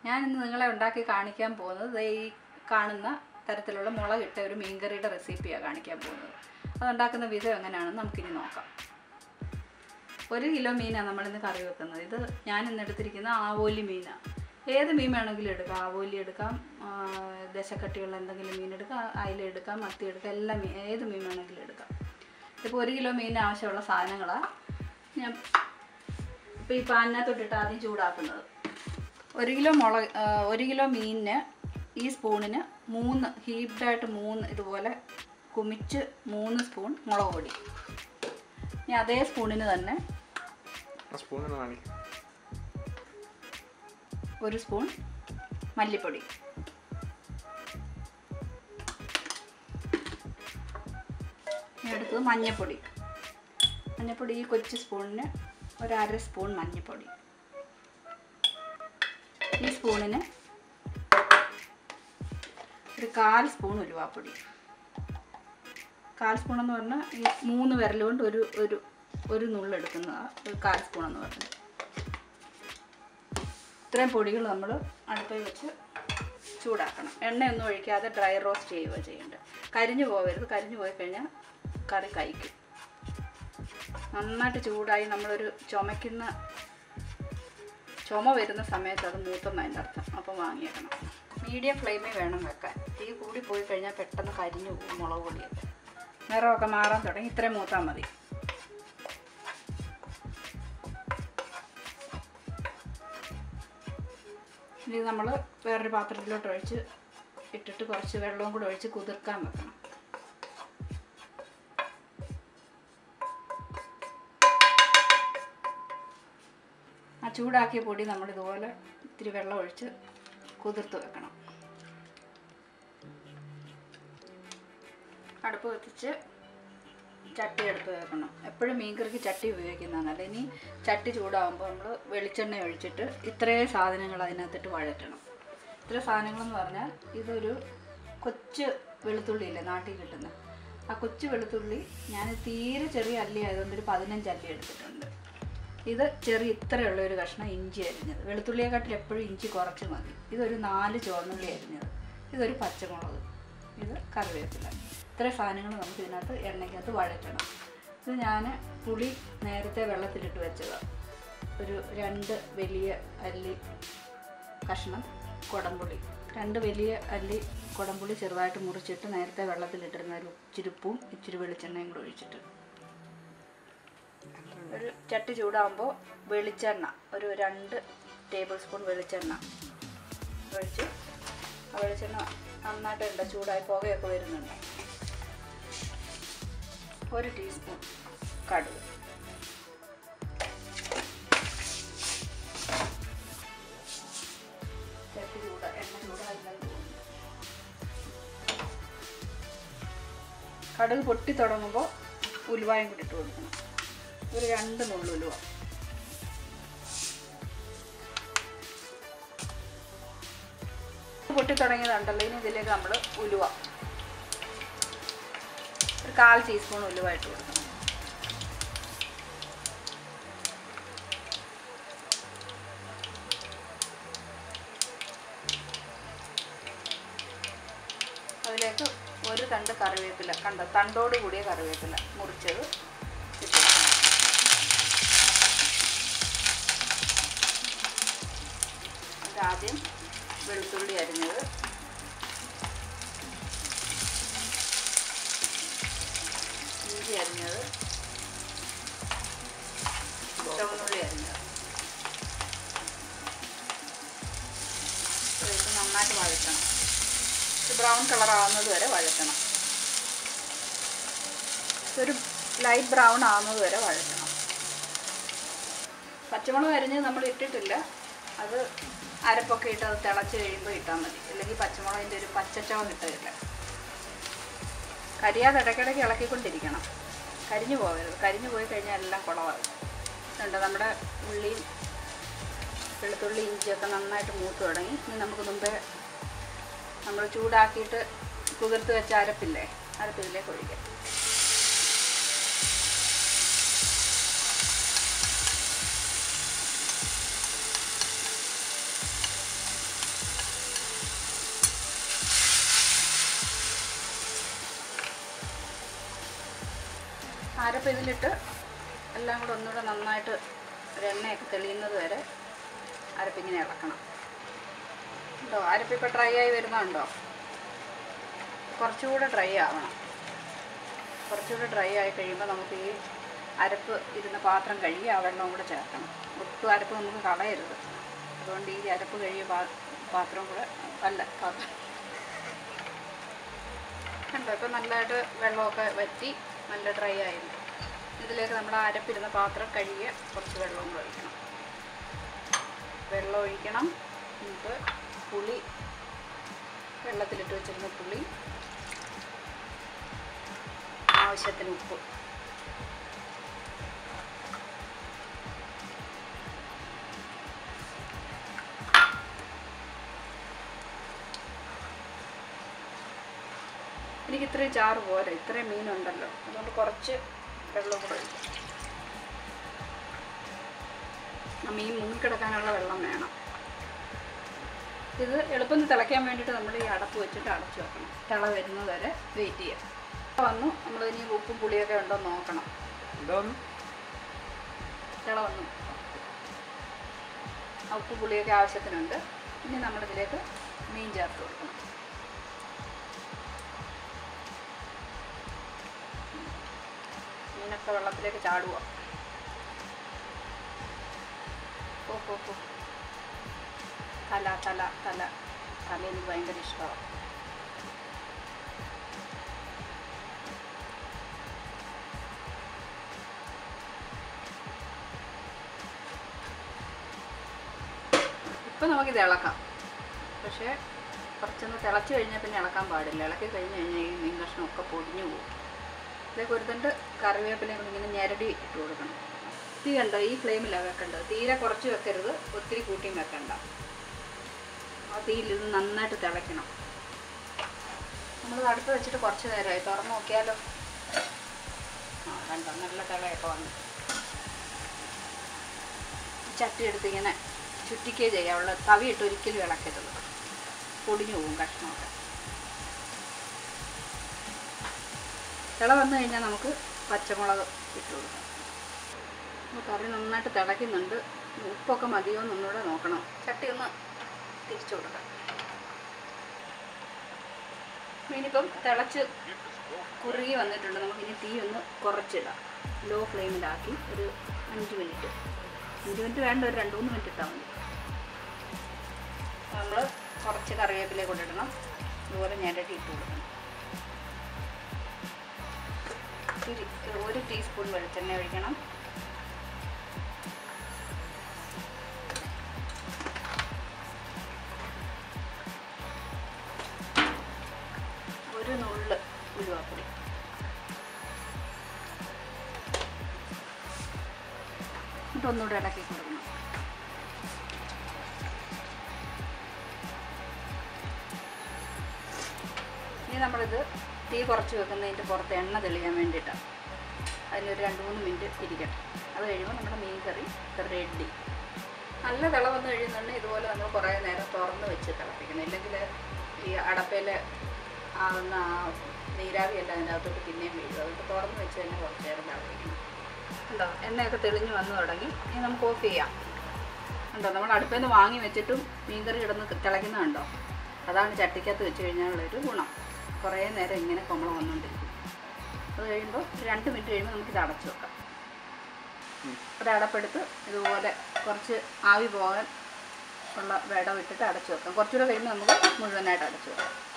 ഞാൻ ഇന്ന് നിങ്ങളെ ഉണ്ടാക്കി കാണിക്കാൻ പോകുന്നത് ദേ ഈ കാണുന്ന തരത്തിലുള്ള മുളകിട്ട ഒരു മീൻകറിയുടെ റെസിപ്പിയാണ് കാണിക്കാൻ പോകുന്നത് അതുണ്ടാക്കുന്ന വിധം എങ്ങനെയാണെന്ന് നമുക്കിനി നോക്കാം ഒരു കിലോ മീനാണ് നമ്മളിന്ന് കറി വെക്കുന്നത് ഇത് ഞാൻ ഇന്ന് എടുത്തിരിക്കുന്ന ആവോലി മീനാണ് ഏത് മീൻ വേണമെങ്കിലും എടുക്കാം ആവോലി എടുക്കാം ആ, ദശക്കട്ടിയുള്ള എന്തെങ്കിലും മീൻ എടുക്കാം അയില എടുക്കാം മത്തി എടുക്കാം എല്ലാ മീൻ ഏത് മീൻ വേണമെങ്കിലും എടുക്കാം ഇപ്പോൾ ഒരു കിലോ മീനിന് ആവശ്യമുള്ള സാധനങ്ങളാണ് ഞാൻ ഇപ്പോൾ ഈ പാനിനകത്തോട്ടിട്ട് ആദ്യം ചൂടാക്കുന്നത് ഒരു കിലോ മുളക് ആ, ഒരു കിലോ മീനിന് ഈ സ്പൂണിന് മൂന്ന് ഹീപ്ഡായിട്ട് മൂന്ന് ഇതുപോലെ കുമിച്ച് മൂന്ന് സ്പൂൺ മുളക് പൊടി ഇനി അതേ സ്പൂണിന് തന്നെ ആ സ്പൂണൊന്ന് കാണിക്കും ഒരു സ്പൂൺ മല്ലിപ്പൊടി ഇനി അടുത്തത് മഞ്ഞൾപ്പൊടി മഞ്ഞൾപ്പൊടി ഈ കൊച്ചു സ്പൂണിന് ഒരു അര സ്പൂൺ മഞ്ഞൾപ്പൊടി ഈ സ്പൂണിന് ഒരു കാൽ സ്പൂൺ ഉലുവാപ്പൊടി കാൽ സ്പൂൺ എന്ന് പറഞ്ഞാൽ ഈ മൂന്ന് വിരൽ കൊണ്ട് ഒരു ഒരു ഒരു നുള്ളെടുക്കുന്നതാണ് ഒരു കാൽ സ്പൂൺ എന്ന് പറഞ്ഞത് ഇത്രയും പൊടികൾ നമ്മൾ അടുപ്പിൽ വെച്ച് ചൂടാക്കണം എണ്ണയൊന്നും ഒഴിക്കാതെ ഡ്രൈ റോസ്റ്റ് ചെയ്യുക ചെയ്യേണ്ടത് കരിഞ്ഞു പോകരുത് കരിഞ്ഞു പോയി കഴിഞ്ഞാൽ കറി കഴിക്കും നന്നായിട്ട് ചൂടായി നമ്മളൊരു ചുമയ്ക്കുന്ന ചുമ വരുന്ന സമയത്ത് അത് മൂത്തെന്നതിൻ്റെ അർത്ഥം അപ്പം വാങ്ങിയേക്കണം മീഡിയം ഫ്ലെയിമിൽ വേണം വെക്കാൻ തീ കൂടി പോയി കഴിഞ്ഞാൽ പെട്ടെന്ന് കരിഞ്ഞു പോകും മുളക് പൊടിയൊക്കെ നിറമൊക്കെ മാറാൻ തുടങ്ങി ഇത്രയും മൂത്താൽ മതി ഇനി നമ്മൾ വേറൊരു പാത്രത്തിലോട്ട് ഒഴിച്ച് ഇട്ടിട്ട് കുറച്ച് വെള്ളവും കൂടെ ഒഴിച്ച് കുതിർക്കാൻ വെക്കണം ആ ചൂടാക്കിയ പൊടി നമ്മൾ ഇതുപോലെ ഇത്തിരി വെള്ളം ഒഴിച്ച് കുതിർത്ത് വെക്കണം അടുപ്പ് കത്തിച്ച് ചട്ടി എടുത്ത് വെക്കണം എപ്പോഴും മീൻകറിക്ക് ചട്ടി ഉപയോഗിക്കുന്നതാണ് നല്ലത് ഇനി ചട്ടി ചൂടാകുമ്പോൾ നമ്മൾ വെളിച്ചെണ്ണ ഒഴിച്ചിട്ട് ഇത്രയും സാധനങ്ങൾ അതിനകത്തിട്ട് വഴറ്റണം ഇത്ര സാധനങ്ങളെന്ന് പറഞ്ഞാൽ ഇതൊരു കൊച്ചു വെളുത്തുള്ളി ഇല്ലേ നാട്ടിൽ കിട്ടുന്ന ആ കൊച്ചു വെളുത്തുള്ളി ഞാൻ തീരെ ചെറിയ അല്ലി ആയതുകൊണ്ട് ഒരു പതിനഞ്ച് അല്ലി എടുത്തിട്ടുണ്ട് ഇത് ചെറിയ ഇത്രയുള്ള ഒരു കഷ്ണം ഇഞ്ചി അരിഞ്ഞത് വെളുത്തുള്ളിയെക്കാട്ടിൽ എപ്പോഴും ഇഞ്ചി കുറച്ച് മതി ഇതൊരു നാല് ചുവന്നുള്ളി അരിഞ്ഞത് ഇതൊരു പച്ചമുളക് ഇത് കറിവേപ്പില ഇത്ര സാധനങ്ങൾ നമുക്ക് ഇതിനകത്ത് എണ്ണയ്ക്കകത്ത് വഴറ്റണം ഇത് ഞാൻ പുളി നേരത്തെ വെള്ളത്തിലിട്ട് വെച്ചതാണ് ഒരു രണ്ട് വലിയ അല്ലി കഷ്ണം കുടംപുളി രണ്ട് വലിയ അല്ലി കുടംപുളി ചെറുതായിട്ട് മുറിച്ചിട്ട് നേരത്തെ വെള്ളത്തിലിട്ടിരുന്ന ഒരു ഇച്ചിരി ഉപ്പും ഇച്ചിരി വെളിച്ചെണ്ണയും കൂടെ ഒഴിച്ചിട്ട് ഒരു ചട്ടി ചൂടാകുമ്പോൾ വെളിച്ചെണ്ണ ഒരു രണ്ട് ടേബിൾ സ്പൂൺ വെളിച്ചെണ്ണ ഒഴിച്ച് ആ വെളിച്ചെണ്ണ നന്നായിട്ടുണ്ട് ചൂടായി പുകയൊക്കെ വരുന്നുണ്ട് ഒരു ടീസ്പൂൺ കടുക് ചട്ടി ചൂട എണ്ണ ചൂടായില്ലെന്ന് തോന്നുന്നു കടുക് പൊട്ടി തുടങ്ങുമ്പോൾ ഉലുവായും കൂടി ഇട്ട് കൊടുക്കണം ഒരു രണ്ട് നുള്ളു ഉലുവ പൊട്ടി തുടങ്ങിയതുണ്ടല്ലോ ഇനി ഇതിലേക്ക് നമ്മൾ ഉലുവ ഒരു കാൽ ടീസ്പൂൺ ഉലുവ ഇട്ട് കൊടുക്കണം അതിലേക്ക് ഒരു തണ്ട് കറിവേപ്പില കണ്ടോ തണ്ടോട് കൂടിയ കറിവേപ്പില മുറിച്ചത് ഇട്ട് കൊടുക്കണം ആദ്യം വെളുത്തുള്ളി അരിഞ്ഞത് ഇഞ്ചി അരിഞ്ഞത് ചുവന്നുള്ളി അരിഞ്ഞത് ഇത് നന്നായിട്ട് വഴറ്റണം ഇത് ബ്രൗൺ കളർ ആവുന്നത് വരെ വഴറ്റണം ഒരു ലൈറ്റ് ബ്രൗൺ ആവുന്നത് വരെ വഴറ്റണം പച്ചമുളക് അരിഞ്ഞ് നമ്മൾ ഇട്ടിട്ടില്ല അത് അരപ്പൊക്കെ ഇട്ട് അത് തിളച്ച് കഴിയുമ്പോൾ ഇട്ടാൽ മതി അല്ലെങ്കിൽ പച്ചമുളകിൻ്റെ ഒരു പച്ചച്ചവ കിട്ടില്ല കരിയാതെ ഇടയ്ക്കിടയ്ക്ക് ഇളക്കിക്കൊണ്ടിരിക്കണം കരിഞ്ഞു പോകരുത് കരിഞ്ഞു പോയി കഴിഞ്ഞാൽ എല്ലാം കുളമാകും അതുകൊണ്ട് നമ്മുടെ ഉള്ളിയും വെളുത്തുള്ളി ഇഞ്ചിയൊക്കെ നന്നായിട്ട് മൂത്ത് തുടങ്ങി ഇനി നമുക്ക് മുമ്പേ നമ്മൾ ചൂടാക്കിയിട്ട് കുതിർത്ത് വെച്ച അരപ്പില്ലേ അരപ്പിതിലേക്ക് ഒഴിക്കാം അരപ്പ് ഇതിലിട്ട് എല്ലാം കൂടെ ഒന്നുകൂടെ നന്നായിട്ട് ഒരു എണ്ണയൊക്കെ തെളിയുന്നത് വരെ അരപ്പിങ്ങനെ ഇളക്കണം ഉണ്ടോ അരപ്പിപ്പോൾ ഡ്രൈ ആയി വരുന്നുണ്ടോ കുറച്ചുകൂടെ ഡ്രൈ ആവണം കുറച്ചുകൂടെ ഡ്രൈ ആയി കഴിയുമ്പോൾ നമുക്ക് ഈ അരപ്പ് ഇരുന്ന പാത്രം കഴുകി ആ വെള്ളവും കൂടെ ചേർക്കണം ഒട്ടും അരപ്പ് നമുക്ക് കളയരുത് അതുകൊണ്ട് ഈ അരപ്പ് കഴുകിയ പാ പാത്രം കൂടെ അല്ല പാത്രം കണ്ടോ ഇപ്പം നല്ലതായിട്ട് വെള്ളമൊക്കെ വറ്റി നല്ല ഡ്രൈ ആയിരുന്നു ഇതിലേക്ക് നമ്മൾ ആ അരപ്പിരുന്ന പാത്രം കഴുകിയ കുറച്ച് വെള്ളവും കൂടെ ഒഴിക്കണം വെള്ളം ഒഴിക്കണം എന്നിട്ട് പുളി വെള്ളത്തിലിട്ട് വെച്ചിരുന്ന പുളി ആവശ്യത്തിന് ഉപ്പ് എനിക്ക് ഇത്രയും ചാറ് പോരാ ഇത്രയും മീനുണ്ടല്ലോ അതുകൊണ്ട് കുറച്ച് വെള്ളം കൂടെ ഒഴിക്കും ആ മീൻ മുങ്ങിക്കിടക്കാനുള്ള വെള്ളം വേണം ഇത് എളുപ്പം തിളയ്ക്കാൻ വേണ്ടിയിട്ട് നമ്മൾ ഈ അടപ്പ് വെച്ചിട്ട് അടച്ചു വെക്കണം തിള വരുന്നത് വരെ വെയിറ്റ് ചെയ്യാം വന്നു നമ്മൾ ഇനി ഉപ്പും പുളിയൊക്കെ ഉണ്ടോ എന്ന് നോക്കണം എന്താന്ന് തിള വന്നു ആ ഉപ്പ് പുളിയൊക്കെ ആവശ്യത്തിനുണ്ട് ഇനി നമ്മളിതിലേക്ക് മീൻ ചേർത്ത് കൊടുക്കണം മീനൊക്കെ വെള്ളത്തിലേക്ക് ചാടുക ഓ ഓ ഓ തല തല തല തല എനിക്ക് ഭയങ്കര ഇഷ്ടമാണ് ഇപ്പം നമുക്കിത് ഇളക്കാം പക്ഷേ കുറച്ചൊന്ന് തിളച്ച് കഴിഞ്ഞാൽ പിന്നെ ഇളക്കാൻ പാടില്ല ഇളക്കി കഴിഞ്ഞ് കഴിഞ്ഞാൽ ഈ മീൻ കഷ്ണമൊക്കെ പൊടിഞ്ഞു പോകും ഇതിലേക്ക് ഒരു തണ്ട് കറിവേപ്പിലയും കൂടി ഇങ്ങനെ ഞെരടി ഇട്ട് കൊടുക്കണം തീ കണ്ടോ ഈ ഫ്ലെയിമിലാണ് വെക്കേണ്ടത് തീരെ കുറച്ച് വെക്കരുത് ഒത്തിരി കൂട്ടിയും വെക്കണ്ട ആ തീയിൽ ഇത് നന്നായിട്ട് തിളയ്ക്കണം നമ്മൾ അടുപ്പ് വെച്ചിട്ട് കുറച്ച് നേരമായി തുറന്ന് നോക്കിയാലോ ആ കണ്ടോ നല്ല തിളയൊക്കെ വന്നു ചട്ടി എടുത്ത് ഇങ്ങനെ ചുറ്റിക്കേ ചെയ്യാവുള്ള തവിയിട്ട് ഒരിക്കലും ഇളക്കരുത് പൊടിഞ്ഞു പോകും കഷ്ണമൊക്കെ തിള വന്നു കഴിഞ്ഞാൽ നമുക്ക് പച്ചമുളക് ഇട്ട് കൊടുക്കാം അപ്പോൾ കറി നന്നായിട്ട് തിളയ്ക്കുന്നുണ്ട് ഉപ്പൊക്കെ മതിയോ എന്നൊന്നുകൂടെ നോക്കണം ചട്ടി ഒന്ന് തിരിച്ചു കൊടുക്കാം മീനിപ്പം തിളച്ച് കുറുകി വന്നിട്ടുണ്ട് നമുക്കിനി തീ ഒന്ന് കുറച്ചിടാം ലോ ഫ്ലെയിമിലാക്കി ഒരു അഞ്ച് മിനിറ്റ് അഞ്ച് മിനിറ്റ് വേണ്ട ഒരു രണ്ട് മൂന്ന് മിനിറ്റ് ഇട്ടാൽ മതി നമ്മൾ കുറച്ച് കറിവേപ്പില കൊണ്ടിടണം അതുപോലെ ഞെരടി ഇട്ട് കൊടുക്കണം ഇത്തിരി ഒരു ടീസ്പൂൺ വെളിച്ചെണ്ണ ഒഴിക്കണം ഒരു നുള്ള് ഉലുവാപ്പൊടി എന്നിട്ട് ഒന്നുകൂടെ ഇളക്കി കൊടുക്കണം ഇനി നമ്മളിത് തീ കുറച്ച് വെക്കുന്നതിൻ്റെ പുറത്ത് എണ്ണ തെളിയാൻ വേണ്ടിയിട്ടാണ് അതിനൊരു രണ്ട് മൂന്ന് മിനിറ്റ് ഇരിക്കട്ടെ അത് കഴിയുമ്പോൾ നമ്മുടെ മീൻ കറി റെഡി നല്ല തിള വന്ന് കഴിയുന്നുണ്ടെങ്കിൽ ഇതുപോലെ നമ്മൾ കുറേ നേരം തുറന്ന് വെച്ച് തിളപ്പിക്കണം ഇല്ലെങ്കിൽ ഈ അടപ്പയിൽ ആകുന്ന ആ നീരാവിയെല്ലാം അതിൻ്റെ അകത്തോട്ട് പിന്നെയും വീഴും അതുകൊണ്ട് തുറന്ന് വെച്ച് തന്നെ കുറച്ച് നേരം തിളപ്പിക്കണം ഉണ്ടോ എണ്ണയൊക്കെ തെളിഞ്ഞ് വന്നു തുടങ്ങി ഇനി നമുക്ക് ഓഫ് ചെയ്യാം ഉണ്ടോ നമ്മൾ അടുപ്പിൽ നിന്ന് വാങ്ങി വെച്ചിട്ടും മീൻകറി കിടന്ന് തിളയ്ക്കുന്നുണ്ടോ അതാണ് ചട്ടിക്കകത്ത് വെച്ച് കഴിഞ്ഞാലുള്ളൊരു ഗുണം കുറേ നേരം ഇങ്ങനെ കൊമള വന്നുകൊണ്ടിരിക്കും അത് കഴിയുമ്പോൾ രണ്ട് മിനിറ്റ് കഴിയുമ്പോൾ നമുക്കിത് അടച്ചു വെക്കാം ഒരടപ്പെടുത്ത് ഇതുപോലെ കുറച്ച് ആവി പോകാൻ ഉള്ള വെടം ഇട്ടിട്ട് അടച്ചു വെക്കാം കുറച്ചുകൂടെ കഴിയുമ്പോൾ നമുക്ക് മുഴുവനായിട്ട് അടച്ചു വെക്കാം